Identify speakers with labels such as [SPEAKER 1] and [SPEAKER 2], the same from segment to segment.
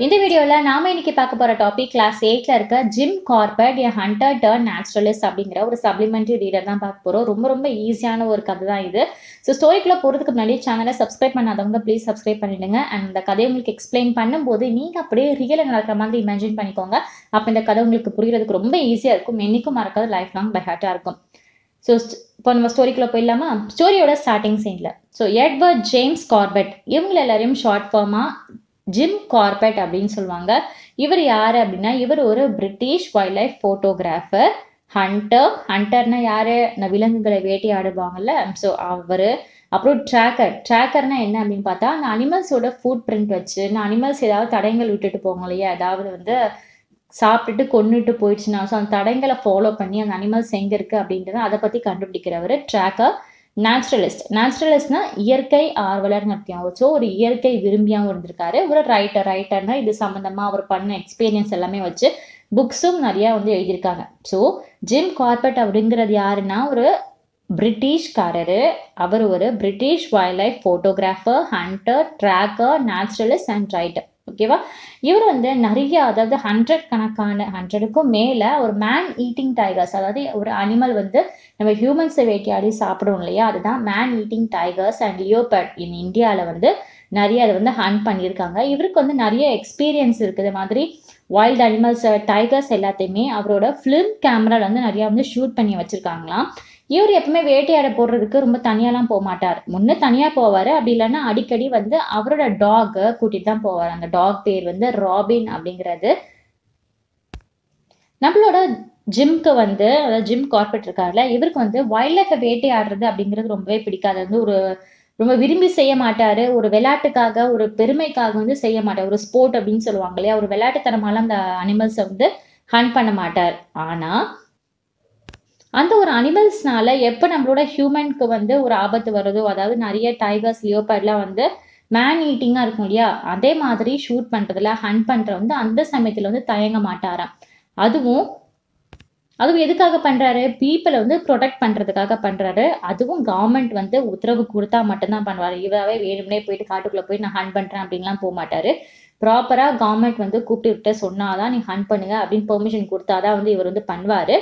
[SPEAKER 1] இந்த வீடியோவில் நாம இன்னைக்கு பார்க்க போகிற டாபிக் கிளாஸ் எயிட்டில் இருக்க Jim Corbett a hunter turned naturalist அப்படிங்கிற ஒரு சப்ளிமெண்ட்ரி ரீடர் தான் பார்க்க போகிறோம் ரொம்ப ரொம்ப ஈஸியான ஒரு கதை தான் இது ஸோ ஸ்டோரிக்குள்ளே போகிறதுக்கு முன்னாடி சேனலை சப்ஸ்கிரைப் பண்ணாதவங்க ப்ளீஸ் சப்ஸ்கிரைப் பண்ணிடுங்க அண்ட் இந்த கதையை உங்களுக்கு எக்ஸ்பிளைன் பண்ணும்போது நீங்கள் அப்படியே ரியலாக நடக்கிற மாதிரி இமேஜின் பண்ணிக்கோங்க அப்போ இந்த கதை உங்களுக்கு புரியறதுக்கு ரொம்ப ஈஸியாக இருக்கும் என்னைக்கும் மறக்காது லைஃப் லாங் பை ஹார்ட்டாக இருக்கும் ஸோ இப்போ நம்ம ஸ்டோரிக்குள்ளே போயிடலாமா ஸ்டோரியோட ஸ்டார்டிங் சீனில் ஸோ எட்வர்ட் ஜேம்ஸ் கார்பெட் இவங்க எல்லாரையும் ஷார்ட் ஃபார்மாக ஜிம் கார்பெட் அப்படின்னு சொல்லுவாங்க இவர் யார் அப்படின்னா இவர் ஒரு British wildlife photographer hunter ஹண்டர்னா யார் இந்த விலங்குகளை வேட்டையாடுவாங்கல்ல ஸோ அவர் அப்புறம் ட்ராக்கர் ட்ராக்கர்னா என்ன அப்படின்னு பார்த்தா அந்த அனிமல்ஸோட ஃபுட் பிரிண்ட் வச்சு இந்த அனிமல்ஸ் ஏதாவது தடயங்கள் விட்டுட்டு போங்க இல்லையா ஏதாவது வந்து சாப்பிட்டுட்டு கொண்டுட்டு போயிடுச்சுன்னா ஸோ அந்த தடயங்களை ஃபாலோ பண்ணி அந்த அனிமல்ஸ் எங்கே இருக்குது அப்படின்றத அதை பற்றி கண்டுபிடிக்கிறவர் ட்ராக்கர் நேச்சுரலிஸ்ட் நேச்சுரலிஸ்ட்னா இயற்கை ஆர்வலர்னு அர்த்தம் ஸோ ஒரு இயற்கை விரும்பியாகவும் இருந்திருக்காரு ஒரு ரைட்டர் ரைட்டர்னா இது சம்மந்தமாக அவர் பண்ண எக்ஸ்பீரியன்ஸ் எல்லாமே வச்சு புக்ஸும் நிறையா வந்து எழுதியிருக்காங்க ஸோ ஜிம் கார்பெட் அப்படிங்கிறது யாருன்னா ஒரு பிரிட்டிஷ்காரரு அவர் ஒரு British wildlife photographer hunter tracker naturalist and writer ஓகேவா இவர் வந்து நிறைய அதாவது ஹண்ட்ரட் கணக்கான ஹண்ட்ரடுக்கும் மேலே ஒரு மேன் ஈட்டிங் டைகர்ஸ் அதாவது ஒரு அனிமல் வந்து நம்ம ஹியூமன்ஸை வேட்டையாடி சாப்பிடுவோம் இல்லையா அதுதான் man eating tigers and leopard in இந்தியாவில் வந்து நிறைய அதை வந்து ஹண்ட் பண்ணியிருக்காங்க இவருக்கு வந்து நிறைய எக்ஸ்பீரியன்ஸ் இருக்குது மாதிரி வைல்ட் அனிமல்ஸ் டைகர்ஸ் எல்லாத்தையுமே அவரோட ஃபிலிம் கேமராவில் வந்து நிறையா வந்து ஷூட் பண்ணி வச்சுருக்காங்களாம் இவர் எப்பவுமே வேட்டையாட போடுறதுக்கு ரொம்ப தனியாலாம் போக மாட்டார் முன்னே தனியாக போவார் அப்படி இல்லைன்னா அடிக்கடி வந்து அவரோட டாகை கூட்டிகிட்டு தான் போவார் அந்த டாக் பேர் வந்து ராபின் அப்படிங்கிறது நம்மளோட ஜிம்க்கு வந்து அதாவது ஜிம் கார்பெட் இருக்கார்ல இவருக்கு வந்து வைல்ட் லைஃப்பை வேட்டையாடுறது அப்படிங்கிறது ரொம்பவே பிடிக்காது வந்து ஒரு ரொம்ப விரும்பி செய்ய மாட்டார் ஒரு விளையாட்டுக்காக ஒரு பெருமைக்காக வந்து செய்ய மாட்டார் ஒரு ஸ்போர்ட் அப்படின்னு சொல்லுவாங்க இல்லையா ஒரு விளையாட்டுத்தனமால அந்த அனிமல்ஸை வந்து ஹண்ட் பண்ண மாட்டார் ஆனால் அந்த ஒரு அனிமல்ஸ்னால எப்போ நம்மளோட ஹியூமனுக்கு வந்து ஒரு ஆபத்து வருதோ அதாவது நிறைய டைகர்ஸ் லியோபர்ட்லாம் வந்து மேன் ஈட்டிங்காக இருக்கும் இல்லையா அதே மாதிரி ஷூட் பண்ணுறதுல ஹண்ட் பண்ணுற வந்து அந்த சமயத்தில் வந்து தயங்க மாட்டாராம் அதுவும் அதுவும் எதுக்காக பண்ணுறாரு பீப்புளை வந்து ப்ரொடெக்ட் பண்ணுறதுக்காக பண்ணுறாரு அதுவும் கவர்மெண்ட் வந்து உத்தரவு கொடுத்தா மட்டும்தான் பண்ணுவார் இவராகவே வேணும்னே போயிட்டு காட்டுக்குள்ளே போய் நான் ஹண்ட் பண்ணுறேன் அப்படின்லாம் போக மாட்டார் ப்ராப்பராக கவர்மெண்ட் வந்து கூப்பிட்டு விட்டு சொன்னாதான் நீ ஹண்ட் பண்ணுங்க அப்படின்னு பெர்மிஷன் கொடுத்தாதான் வந்து இவர் வந்து பண்ணுவார்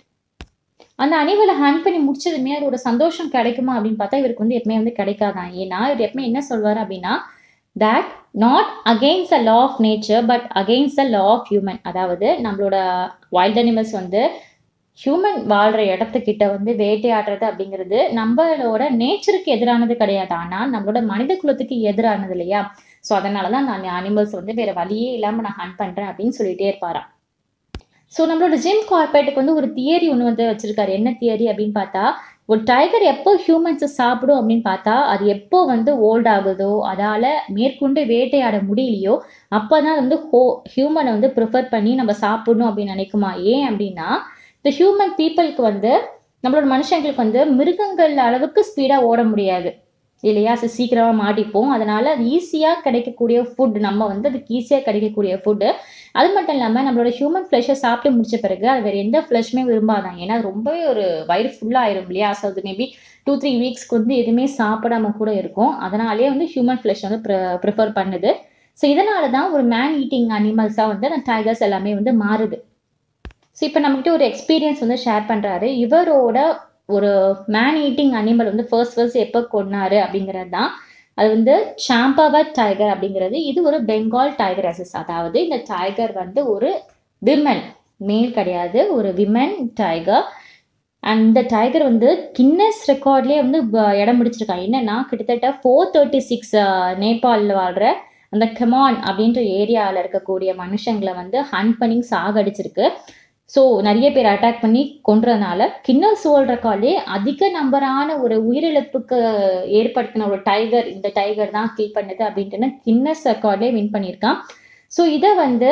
[SPEAKER 1] அந்த அணிவலை ஹேண்ட் பண்ணி முடிச்சதுமே அது ஒரு சந்தோஷம் கிடைக்குமா அப்படின்னு பார்த்தா இவருக்கு வந்து எப்பவுமே வந்து கிடைக்காதான் ஏன்னா இவர் எப்பவுமே என்ன சொல்வார் அப்படின்னா that not against the law of nature but against the law of human அதாவது நம்மளோட வைல்ட் அனிமல்ஸ் வந்து ஹியூமன் வாழ்கிற இடத்துக்கிட்ட வந்து வேட்டையாடுறது அப்படிங்கிறது நம்மளோட நேச்சருக்கு எதிரானது கிடையாது ஆனால் நம்மளோட மனித குலத்துக்கு எதிரானது இல்லையா ஸோ அதனால தான் நான் அனிமல்ஸ் வந்து வேறு வழியே இல்லாமல் நான் ஹண்ட் பண்ணுறேன் அப்படின்னு சொல்லிட்டே இருப்பாராம் ஸோ நம்மளோட ஜிம் கார்பெட்டுக்கு வந்து ஒரு தியரி ஒன்று வந்து வச்சிருக்காரு என்ன தியரி அப்படின்னு பார்த்தா ஒரு டைகர் எப்போ ஹியூமன்ஸை சாப்பிடும் அப்படின்னு பார்த்தா அது எப்போ வந்து ஓல்ட் ஆகுதோ அதால் மேற்கொண்டு வேட்டையாட முடியலையோ அப்போ தான் வந்து ஹோ ஹியூமனை வந்து ப்ரிஃபர் பண்ணி நம்ம சாப்பிடணும் அப்படின்னு நினைக்குமா ஏன் அப்படின்னா இந்த ஹியூமன் பீப்புளுக்கு வந்து நம்மளோட மனுஷங்களுக்கு வந்து மிருகங்கள் அளவுக்கு ஸ்பீடாக ஓட முடியாது இல்லையா ஸோ சீக்கிரமாக மாட்டிப்போம் அதனால் அது ஈஸியாக கிடைக்கக்கூடிய ஃபுட் நம்ம வந்து அதுக்கு ஈஸியாக கிடைக்கக்கூடிய ஃபுட்டு அது மட்டும் இல்லாமல் நம்மளோட ஹியூமன் ஃப்ளெஷை சாப்பிட்டு முடிச்ச பிறகு அது வேறு எந்த ஃப்ளெஷ்மே விரும்பாதான் ஏன்னா அது ரொம்பவே ஒரு வயிறு ஃபுல்லாக ஆயிரும் இல்லையா ஸோ அது மேபி டூ த்ரீ வீக்ஸ்க்கு வந்து எதுவுமே சாப்பிடாம கூட இருக்கும் அதனாலே வந்து ஹியூமன் ஃப்ளெஷ் வந்து ப்ரிஃபர் பண்ணுது ஸோ இதனால தான் ஒரு மேன் ஈட்டிங் அனிமல்ஸாக வந்து அந்த டைகர்ஸ் எல்லாமே வந்து மாறுது ஸோ இப்போ நம்மகிட்ட ஒரு எக்ஸ்பீரியன்ஸ் வந்து ஷேர் பண்ணுறாரு இவரோட ஒரு மேன் ஈட்டிங் அனிமல் வந்து ஃபர்ஸ்ட் ஃபர்ஸ்ட் எப்போ கொண்டாரு அப்படிங்கிறது தான் அது வந்து சாம்பாவர் டைகர் அப்படிங்கிறது இது ஒரு பெங்கால் டைகர் அசஸ் அதாவது இந்த டைகர் வந்து ஒரு விமன் மேல் கிடையாது ஒரு விமன் டைகர் அண்ட் இந்த டைகர் வந்து கின்னஸ் ரெக்கார்ட்லேயே வந்து இடம் பிடிச்சிருக்காங்க என்னன்னா கிட்டத்தட்ட ஃபோர் தேர்ட்டி சிக்ஸ் நேபாளில் வாழ்கிற அந்த கெமான் அப்படின்ற ஏரியாவில் இருக்கக்கூடிய மனுஷங்களை வந்து ஹண்ட் பண்ணி சாகடிச்சிருக்கு ஸோ நிறைய பேர் அட்டாக் பண்ணி கொன்றதுனால கின்னஸ் வேர்ல்ட் ரெக்கார்ட்லேயே அதிக நம்பரான ஒரு உயிரிழப்புக்கு ஏற்படுத்தின ஒரு டைகர் இந்த டைகர் தான் கில் பண்ணுது அப்படின்ட்டு கின்னஸ் ரெக்கார்ட்லேயே வின் பண்ணியிருக்கான் ஸோ இதை வந்து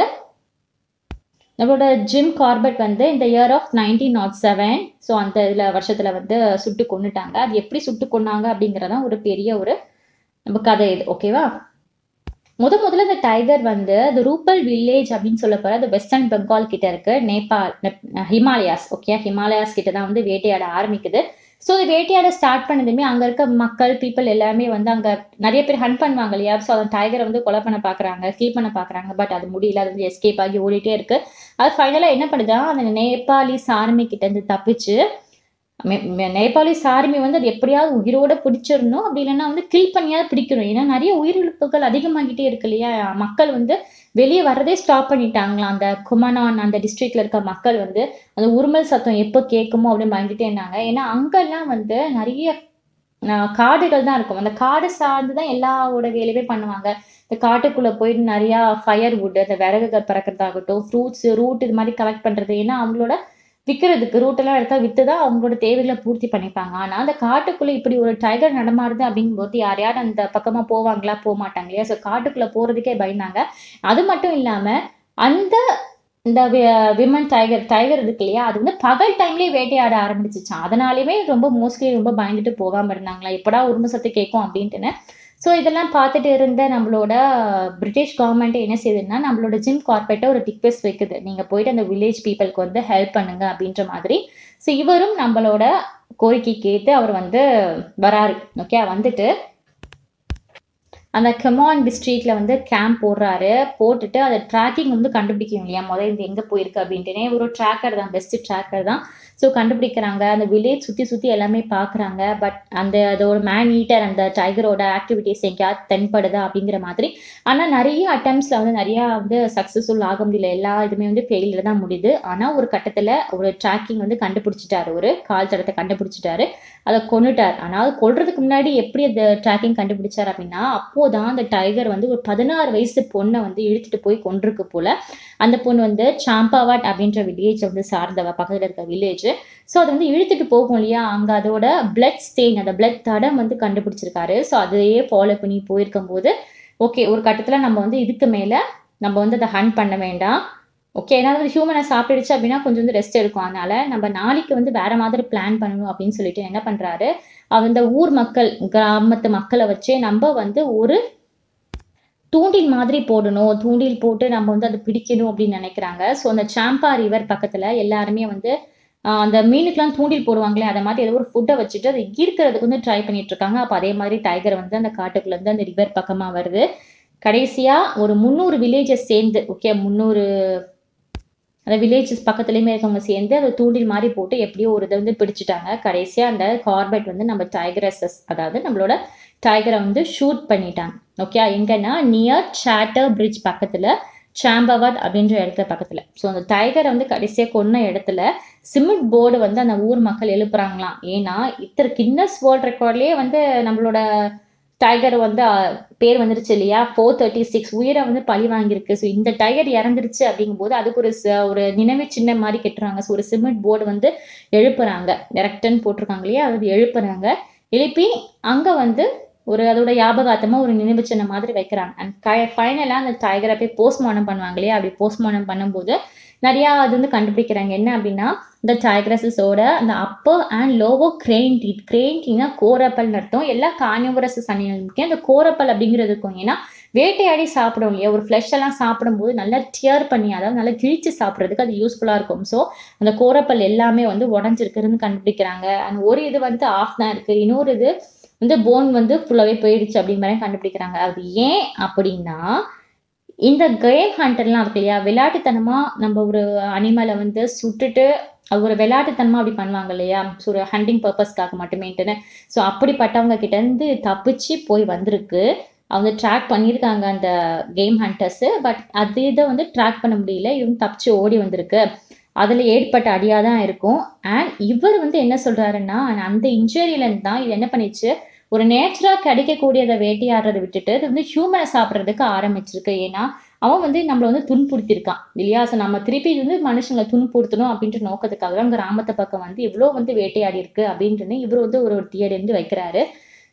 [SPEAKER 1] நம்மளோட ஜிம் கார்பெட் வந்து இந்த year of nineteen nought seven so அந்த இதில் வருஷத்தில் வந்து சுட்டு கொண்டுட்டாங்க அது எப்படி சுட்டு கொண்டாங்க அப்படிங்கிறதான் ஒரு பெரிய ஒரு நம்ம கதை இது ஓகேவா முத முதல்ல இந்த டைகர் வந்து அது ரூபல் வில்லேஜ் அப்படின்னு சொல்ல போகிற அது வெஸ்டர்ன் பெங்கால் கிட்ட இருக்கு நேபாள் ஹிமாலயாஸ் ஓகே ஹிமாலயாஸ் கிட்ட தான் வந்து வேட்டையாட ஆரம்பிக்குது ஸோ வேட்டையாட ஸ்டார்ட் பண்ணதுமே அங்கே இருக்க மக்கள் பீப்புள் எல்லாமே வந்து அங்கே நிறைய பேர் ஹண்ட் பண்ணுவாங்க இல்லையா ஸோ அந்த டைகரை வந்து கொலை பண்ண பார்க்குறாங்க கில் பண்ண பார்க்குறாங்க பட் அது முடியல அது வந்து எஸ்கேப் ஆகி ஓடிட்டே இருக்கு அது ஃபைனலாக என்ன பண்ணுதா அந்த நேபாளிஸ் ஆர்மி கிட்ட இருந்து தப்பிச்சு மே- மே- நேபாளிஸ் ஆர்மி வந்து அது எப்படியாவது உயிரோட பிடிச்சிடணும் அப்படி இல்லைன்னா வந்து கில் பண்ணியாவது பிடிக்கணும் ஏன்னா நிறைய உயிரிழப்புகள் அதிகமாகிட்டே இருக்கு இல்லையா மக்கள் வந்து வெளியே வர்றதே ஸ்டாப் பண்ணிட்டாங்களாம் அந்த குமனான் அந்த டிஸ்ட்ரிக்ட்ல இருக்க மக்கள் வந்து அந்த உருமல் சத்தம் எப்போ கேட்குமோ அப்படின்னு பயந்துட்டே இருந்தாங்க ஏன்னா அங்கெல்லாம் வந்து நிறைய ஆஹ், காடுகள் தான் இருக்கும் அந்த காடு சார்ந்து தான் எல்லாவோட வேலையுமே பண்ணுவாங்க இந்த காட்டுக்குள்ள போயிட்டு நிறைய ஃபயர் வுட் அந்த விறகுகள் பறக்கிறதாகட்டும் ஃப்ரூட்ஸ் ரூட் இது மாதிரி கலெக்ட் பண்றது ஏன்னா அவங்களோட விற்கிறதுக்கு ரூட்டெல்லாம் எடுத்தா விற்று தான் அவங்களோட தேவைகளை பூர்த்தி பண்ணிப்பாங்க ஆனால் அந்த காட்டுக்குள்ளே இப்படி ஒரு டைகர் நடமாடுது அப்படிங்கும்போது யார் யார் அந்த பக்கமாக போவாங்களா போக மாட்டாங்க இல்லையா ஸோ காட்டுக்குள்ளே போகிறதுக்கே பயந்தாங்க அது மட்டும் இல்லாமல் அந்த இந்த விமன் டைகர் டைகர் இருக்கு இல்லையா அது வந்து பகல் டைம்லேயே வேட்டையாட ஆரம்பிச்சிச்சான் அதனாலேயுமே ரொம்ப மோஸ்ட்லி ரொம்ப பயந்துட்டு போகாமல் இருந்தாங்களா எப்படா உரும சத்து கேட்கும் அப்படின்ட்டுன்னு ஸோ இதெல்லாம் பார்த்துட்டு இருந்த நம்மளோட பிரிட்டிஷ் கவர்மெண்ட் என்ன செய்யுதுன்னா நம்மளோட ஜிம் கார்பெட்டை ஒரு ரிக்வெஸ்ட் வைக்குது நீங்கள் போயிட்டு அந்த வில்லேஜ் பீப்புளுக்கு வந்து ஹெல்ப் பண்ணுங்க அப்படின்ற மாதிரி ஸோ இவரும் நம்மளோட கோரிக்கை கேட்டு அவர் வந்து வராரு ஓகே வந்துட்டு அந்த கெமான் டிஸ்ட்ரிக்ட்ல வந்து கேம்ப் போடுறாரு போட்டுட்டு அதை ட்ராக்கிங் வந்து கண்டுபிடிக்கணும் இல்லையா முதல்ல இது எங்கே போயிருக்கு அப்படின்ட்டுனே ஒரு ட்ராக்கர் தான் பெஸ்ட் ட்ராக்கர் தான் ஸோ கண்டுபிடிக்கிறாங்க அந்த வில்லேஜ் சுற்றி சுற்றி எல்லாமே பார்க்குறாங்க பட் அந்த அதோட மேன் ஈட்டர் அந்த டைகரோட ஆக்டிவிட்டீஸ் எங்கேயாவது தென்படுதா அப்படிங்கிற மாதிரி ஆனால் நிறைய அட்டம்ப்ஸில் வந்து நிறையா வந்து சக்ஸஸ்ஃபுல் ஆக முடியல எல்லா இதுவுமே வந்து ஃபெயிலில் தான் முடியுது ஆனால் ஒரு கட்டத்தில் ஒரு ட்ராக்கிங் வந்து கண்டுபிடிச்சிட்டாரு ஒரு கால் தடத்தை கண்டுபிடிச்சிட்டாரு அதை கொன்னுட்டார் ஆனால் கொல்றதுக்கு முன்னாடி எப்படி அந்த ட்ராக்கிங் கண்டுபிடிச்சார் அப்படின்னா அப்போதான் அந்த டைகர் வந்து ஒரு பதினாறு வயசு பொண்ணை வந்து இழுத்துட்டு போய் கொண்டிருக்கு போல அந்த பொண்ணு வந்து சாம்பாவாட் அப்படின்ற வில்லேஜ் வந்து சார்ந்தவ பக்கத்தில் இருக்க வில்லேஜ் ஸோ அது வந்து இழுத்துட்டு போகும் இல்லையா அங்கே அதோட பிளட் ஸ்டெயின் அந்த பிளட் தடம் வந்து கண்டுபிடிச்சிருக்காரு ஸோ அதையே ஃபாலோ பண்ணி போயிருக்கும் போது ஓகே ஒரு கட்டத்தில் நம்ம வந்து இதுக்கு மேலே நம்ம வந்து அதை ஹண்ட் பண்ண வேண்டாம் ஓகே ஏன்னா வந்து ஹியூமனை சாப்பிடுச்சு அப்படின்னா கொஞ்சம் வந்து ரெஸ்ட் எடுக்கும் அதனால நம்ம நாளைக்கு வந்து வேற மாதிரி பிளான் பண்ணணும் அப்படின்னு சொல்லிட்டு என்ன பண்றாரு அந்த ஊர் மக்கள் கிராமத்து மக்களை வச்சே நம்ம வந்து ஒரு தூண்டில் மாதிரி போடணும் தூண்டில் போட்டு நம்ம வந்து அதை பிடிக்கணும் அப்படின்னு நினைக்கிறாங்க ஸோ அந்த சாம்பா ரிவர் பக்கத்துல எல்லாருமே வந்து ஆஹ் அந்த மீனுக்கெல்லாம் தூண்டில் போடுவாங்களே அதை மாதிரி ஏதோ ஒரு ஃபுட்டை வச்சுட்டு அதை ஈர்க்கிறதுக்கு வந்து ட்ரை பண்ணிட்டு இருக்காங்க அப்போ அதே மாதிரி டைகர் வந்து அந்த காட்டுக்குள்ள இருந்து அந்த ரிவர் பக்கமா வருது கடைசியா ஒரு முந்நூறு வில்லேஜஸ் சேர்ந்து ஓகே முந்நூறு அந்த வில்லேஜஸ் பக்கத்துலேயுமே இருக்கவங்க சேர்ந்து அதை தூண்டில் மாதிரி போட்டு எப்படியோ ஒரு இதை வந்து பிடிச்சிட்டாங்க கடைசியாக அந்த கார்பெட் வந்து நம்ம டைகரஸஸ் அதாவது நம்மளோட டைகரை வந்து ஷூட் பண்ணிட்டாங்க ஓகே எங்கன்னா நியர் சாட்டர் பிரிட்ஜ் பக்கத்தில் சாம்பவாட் அப்படின்ற இடத்துல பக்கத்தில் ஸோ அந்த டைகரை வந்து கடைசியாக கொன்ன இடத்துல சிமெண்ட் போர்டு வந்து அந்த ஊர் மக்கள் எழுப்புறாங்களாம் ஏன்னா இத்தனை கின்னஸ் வேர்ல்ட் ரெக்கார்ட்லேயே வந்து நம்மளோட டைகர் வந்து அஹ், பேர் வந்துருச்சு இல்லையா ஃபோர் தேர்ட்டி சிக்ஸ் உயிரை வந்து பழி வாங்கியிருக்கு ஸோ இந்த டைகர் இறந்துருச்சு அப்படிங்கும்போது அதுக்கு ஒரு ச- ஒரு நினைவு சின்னம் மாதிரி கட்டுறாங்க ஸோ ஒரு சிமெண்ட் போர்டு வந்து எழுப்புறாங்க டெரக்டன் போட்டிருக்காங்க இல்லையா அது எழுப்புறாங்க எழுப்பி அங்கே வந்து ஒரு அதோட ஞாபகார்த்தமாக ஒரு நினைவு சின்னம் மாதிரி வைக்கிறாங்க அண்ட் ஃபைனலாக அந்த டைகரை போய் போஸ்ட்மார்ட்டம் பண்ணுவாங்க இல்லையா அப்படி போஸ்ட்மார்ட்டம் பண்ணும்போது நிறையா அது வந்து கண்டுபிடிக்கிறாங்க என்ன அப்படின்னா இந்த டைக்ரஸஸோட அந்த upper and lower canine teeth canine டீனா கோரப்பல்னு அர்த்தம் எல்லா கார்னிவரஸ் அனிமலுக்கும் அந்த கோரப்பல் அப்படிங்கிறது இருக்கும் ஏன்னா வேட்டையாடி சாப்பிடும் இல்லையா ஒரு ஃப்ளஷ் எல்லாம் சாப்பிடும்போது நல்லா டியர் பண்ணி அதாவது நல்லா கிழிச்சு சாப்பிட்றதுக்கு அது யூஸ்ஃபுல்லாக இருக்கும் ஸோ அந்த கோரப்பல் எல்லாமே வந்து உடஞ்சிருக்குன்னு கண்டுபிடிக்கிறாங்க அண்ட் ஒரு இது வந்து ஆஃப் தான் இருக்குது இன்னொரு இது வந்து போன் வந்து ஃபுல்லாகவே போயிடுச்சு அப்படிங்கிற மாதிரி கண்டுபிடிக்கிறாங்க அது ஏன் அப்படின்னா இந்த கேம் ஹண்டர்லாம் இருக்கு இல்லையா விளையாட்டுத்தனமாக நம்ம ஒரு அனிமலை வந்து சுட்டுட்டு அது ஒரு விளையாட்டுத்தனமாக அப்படி பண்ணுவாங்க இல்லையா ஸோ ஒரு ஹண்டிங் பர்பஸ்க்காக மட்டுமேட்டுன்னு ஸோ அப்படிப்பட்டவங்க கிட்ட இருந்து தப்பிச்சு போய் வந்திருக்கு அவங்க ட்ராக் பண்ணியிருக்காங்க அந்த கேம் ஹண்டர்ஸு பட் அது இதை வந்து ட்ராக் பண்ண முடியல இவங்க தப்பிச்சு ஓடி வந்திருக்கு அதில் ஏற்பட்ட அடியாக தான் இருக்கும் அண்ட் இவர் வந்து என்ன சொல்கிறாருன்னா அந்த இன்ஜுரியிலேருந்து தான் இது என்ன பண்ணிச்சு ஒரு நேச்சராக கிடைக்கக்கூடியதை வேட்டையாடுறதை விட்டுட்டு இது வந்து ஹியூமனை சாப்பிட்றதுக்கு ஆரம்பிச்சிருக்கு ஏன்னா அவன் வந்து நம்மளை வந்து துன்புறுத்திருக்கான் இல்லையா ஸோ நம்ம திருப்பி வந்து மனுஷங்களை துன்புறுத்தணும் அப்படின்ற நோக்கத்துக்காக தான் கிராமத்து பக்கம் வந்து இவ்வளோ வந்து வேட்டையாடி இருக்கு அப்படின்ட்டு இவர் வந்து ஒரு ஒரு தியரி வந்து வைக்கிறாரு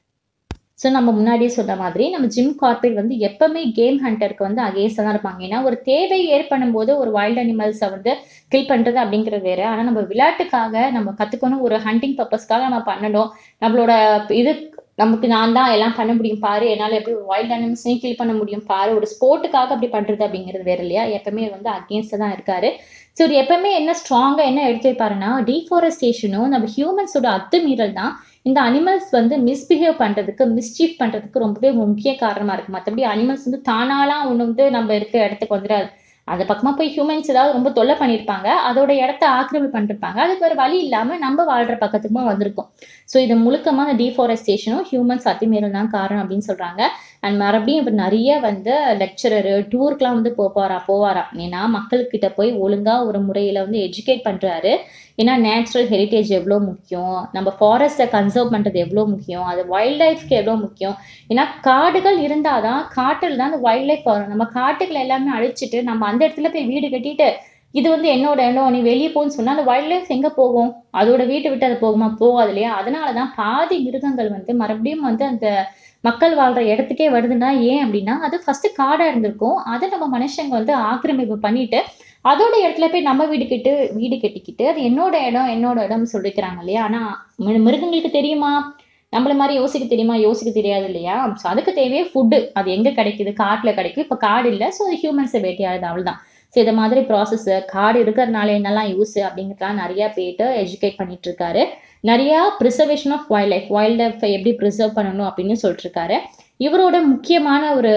[SPEAKER 1] ஸோ நம்ம முன்னாடியே சொன்ன மாதிரி நம்ம ஜிம் கார்பெட் வந்து எப்பவுமே கேம் ஹண்டருக்கு வந்து அகேன்ஸ்டாக தான் இருப்பாங்க ஏன்னா ஒரு தேவை ஏற்படும் போது ஒரு வைல்ட் அனிமல்ஸை வந்து கில் பண்ணுறது அப்படிங்கிறது வேற ஆனால் நம்ம விளையாட்டுக்காக நம்ம கற்றுக்கணும் ஒரு ஹண்டிங் பர்பஸ்க்காக நம்ம பண்ணணும் நம்மளோட இது நமக்கு நான் தான் எல்லாம் பண்ண முடியும் பாரு என்னால் எப்படி வைல்ட் அனிமல்ஸையும் கில் பண்ண முடியும் பாரு ஒரு ஸ்போர்ட்டுக்காக அப்படி பண்ணுறது அப்படிங்கிறது வேற இல்லையா எப்பவுமே வந்து அகேன்ஸ்டாக தான் இருக்காரு ஸோ இது எப்பவுமே என்ன ஸ்ட்ராங்காக என்ன எடுத்து வைப்பாருன்னா டீஃபாரஸ்டேஷனும் நம்ம ஹியூமன்ஸோட அத்துமீறல் தான் இந்த அனிமல்ஸ் வந்து மிஸ்பிஹேவ் பண்ணுறதுக்கு மிஸ்சீஃப் பண்ணுறதுக்கு ரொம்பவே முக்கிய காரணமாக இருக்குது மற்றபடி அனிமல்ஸ் வந்து தானாலாம் ஒன்று வந்து நம்ம இருக்க இடத்துக்கு வந்துடாது அந்த பக்கமாக போய் ஹியூமன்ஸ் ஏதாவது ரொம்ப தொல்லை பண்ணியிருப்பாங்க அதோட இடத்த ஆக்கிரமி பண்ணிருப்பாங்க அதுக்கு வேறு வழி இல்லாமல் நம்ம வாழ்கிற பக்கத்துக்குமா வந்திருக்கோம் ஸோ இது முழுக்கமாக அந்த டீஃபாரஸ்டேஷனும் ஹியூமன்ஸ் அத்துமீறல் தான் காரணம் அப்படின்னு சொல்கிறாங்க அண்ட் மறுபடியும் இப்போ நிறைய வந்து லெக்சரரு டூருக்குலாம் வந்து போவாரா போவாரா ஏன்னா மக்கள்கிட்ட போய் ஒழுங்காக ஒரு முறையில் வந்து எஜுகேட் பண்ணுறாரு ஏன்னா நேச்சுரல் ஹெரிட்டேஜ் எவ்வளோ முக்கியம் நம்ம ஃபாரஸ்ட்டை கன்சர்வ் பண்ணுறது எவ்வளோ முக்கியம் அது வைல்ட் லைஃப்க்கு எவ்வளோ முக்கியம் ஏன்னா காடுகள் இருந்தால் தான் காட்டில் தான் அந்த வைல்ட் லைஃப் வரும் நம்ம காட்டுகளை எல்லாமே அழிச்சிட்டு நம்ம அந்த இடத்துல போய் வீடு கட்டிட்டு இது வந்து என்னோட இடம் நீ வெளியே போன்னு சொன்னால் அந்த வைல்ட் லைஃப் எங்கே போகும் அதோட வீட்டை விட்டு அது போகுமா போகாது இல்லையா அதனால தான் பாதி மிருகங்கள் வந்து மறுபடியும் வந்து அந்த மக்கள் வாழ்கிற இடத்துக்கே வருதுன்னா ஏன் அப்படின்னா அது ஃபஸ்ட்டு காடாக இருந்திருக்கும் அதை நம்ம மனுஷங்க வந்து ஆக்கிரமிப்பு பண்ணிட்டு அதோட இடத்துல போய் நம்ம வீடு கட்டு வீடு கட்டிக்கிட்டு அது என்னோட இடம் என்னோட இடம்னு சொல்லிக்கிறாங்க இல்லையா ஆனால் மிருகங்களுக்கு தெரியுமா நம்மள மாதிரி யோசிக்க தெரியுமா யோசிக்க தெரியாது இல்லையா ஸோ அதுக்கு தேவையே ஃபுட்டு அது எங்கே கிடைக்குது காட்டில் கிடைக்கும் இப்போ காடு இல்லை ஸோ அது ஹியூமன்ஸை வேட்டையாடுது அவ்வளோதான் ஸோ இந்த மாதிரி ப்ராசஸ் காடு இருக்கிறதுனால என்னெல்லாம் யூஸ் அப்படிங்கிறதுலாம் நிறையா போயிட்டு எஜுகேட் பண்ணிட்டு இருக்காரு நிறையா ப்ரிசர்வேஷன் ஆஃப் வைல்ட் லைஃப் வைல்ட் லைஃப்பை எப்படி ப்ரிசர்வ் பண்ணணும் அப்படின்னு சொல்லிட்டு இருக்காரு இவரோட முக்கியமான ஒரு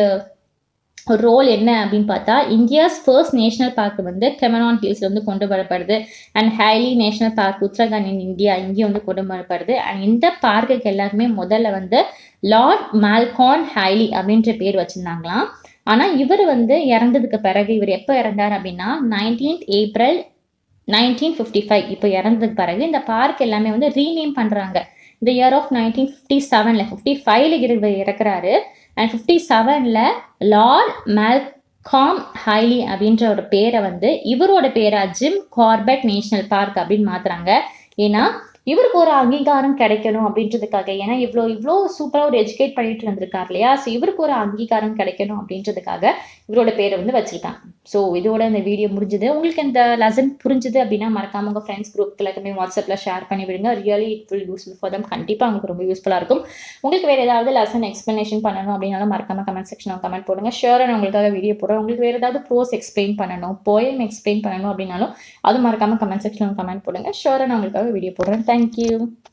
[SPEAKER 1] ஒரு ரோல் என்ன அப்படின்னு பார்த்தா இந்தியாஸ் ஃபர்ஸ்ட் நேஷனல் பார்க் வந்து கெமரான் ஹில்ஸில் வந்து கொண்டு வரப்படுது and Hailey national park Uttarakhand in India இங்கேயும் வந்து கொண்டு வரப்படுது அண்ட் இந்த பார்க்குக்கு எல்லாருமே முதல்ல வந்து லார்ட் மால்கான் ஹைலி அப்படின்ற பேர் வச்சுருந்தாங்களாம் ஆனால் இவர் வந்து இறந்ததுக்கு பிறகு இவர் எப்போ இறந்தார் அப்படின்னா nineteenth April nineteen fifty five இப்போ இறந்ததுக்கு பிறகு இந்த பார்க் எல்லாமே வந்து ரீநேம் பண்ணுறாங்க இந்த இயர் ஆஃப் நைன்டீன் ஃபிஃப்டி செவனில் ஃபிஃப்டி ஃபைவ்ல இவர் இறக்குறாரு அண்ட் ஃபிஃப்டி செவனில் லார்ட் மேல்காம் ஹைலி அப்படின்ற ஒரு பேரை வந்து இவரோட பேரா ஜிம் கார்பெட் நேஷனல் பார்க் அப்படின்னு மாத்துறாங்க ஏன்னா இவருக்கு ஒரு அங்கீகாரம் கிடைக்கணும் அப்படின்றதுக்காக ஏன்னா இவ்வளோ இவ்வளோ சூப்பராக ஒரு எஜுகேட் பண்ணிட்டு இருந்திருக்கார் இல்லையா ஸோ இவருக்கு ஒரு அங்கீகாரம் கிடைக்கணும் அப்படின்றதுக்காக இவரோட பேரை வந்து வச்சிருக்காங்க ஸோ இதோட இந்த வீடியோ முடிஞ்சது உங்களுக்கு இந்த லெசன் புரிஞ்சுது அப்படின்னா மறக்காம உங்கள் ஃப்ரெண்ட்ஸ் குரூப் எல்லாத்தையுமே வாட்ஸ்அப்பில் ஷேர் பண்ணி விடுங்க really it will useful for them கண்டிப்பாக உங்களுக்கு ரொம்ப யூஸ்ஃபுல்லாக இருக்கும் உங்களுக்கு வேறு ஏதாவது லெசன் எக்ஸ்ப்ளனேஷன் பண்ணணும் அப்படின்னாலும் மறக்காம கமெண்ட் செக்ஷனில் கமெண்ட் போடுங்க ஷேர் நான் உங்களுக்காக வீடியோ போடுறேன் உங்களுக்கு வேறு ஏதாவது ப்ரோஸ் எக்ஸ்பிளைன் பண்ணணும் போயம் எக்ஸ்பிளைன் பண்ணணும் அப்படின்னாலும் அது மறக்காம கமெண்ட் செக்ஷனில் கமெண்ட் போடுங்க ஷேர் நான் உங்களுக்காக வீடியோ போடுறேன் தேங்க்யூ